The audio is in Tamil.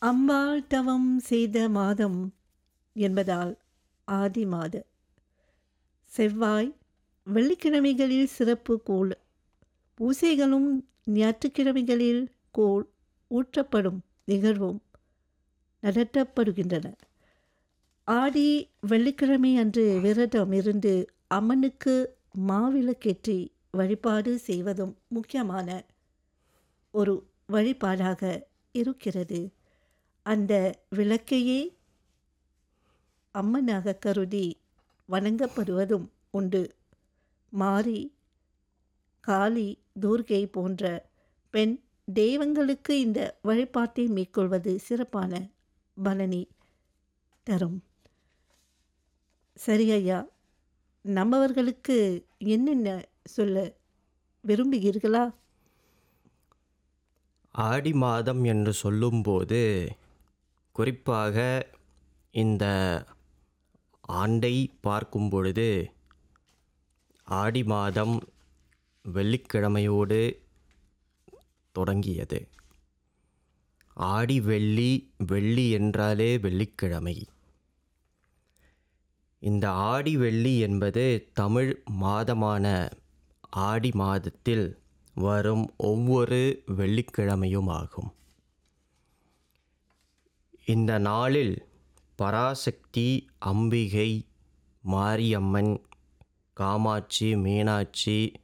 அம்பாள் தவம் செய்த மாதம் என்பதால் ஆதி மாத செவ்வாய் வெள்ளிக்கிழமைகளில் சிறப்பு கூழ் பூசைகளும் ஞாயிற்றுக்கிழமைகளில் கூழ் ஊற்றப்படும் நிகழ்வும் நடத்தப்படுகின்றன ஆடி வெள்ளிக்கிழமை அன்று விரதம் இருந்து அம்மனுக்கு மாவிளக்கேற்றி வழிபாடு செய்வதும் முக்கியமான ஒரு வழிபாடாக இருக்கிறது அந்த விளக்கையே அம்மனாக கருதி வணங்கப்படுவதும் உண்டு மாரி காளி துர்கை போன்ற பெண் தெய்வங்களுக்கு இந்த வழிபாட்டை மேற்கொள்வது சிறப்பான பலனை தரும் சரி ஐயா நம்மவர்களுக்கு என்னென்ன சொல்ல விரும்புகிறீர்களா ஆடி மாதம் என்று சொல்லும்போது குறிப்பாக இந்த ஆண்டை பார்க்கும் பொழுது ஆடி மாதம் வெள்ளிக்கிழமையோடு தொடங்கியது ஆடி வெள்ளி வெள்ளி என்றாலே வெள்ளிக்கிழமை இந்த ஆடி வெள்ளி என்பது தமிழ் மாதமான ஆடி மாதத்தில் வரும் ஒவ்வொரு வெள்ளிக்கிழமையும் ஆகும் இந்த நாளில் பராசக்தி அம்பிகை மாரியம்மன் காமாட்சி மீனாட்சி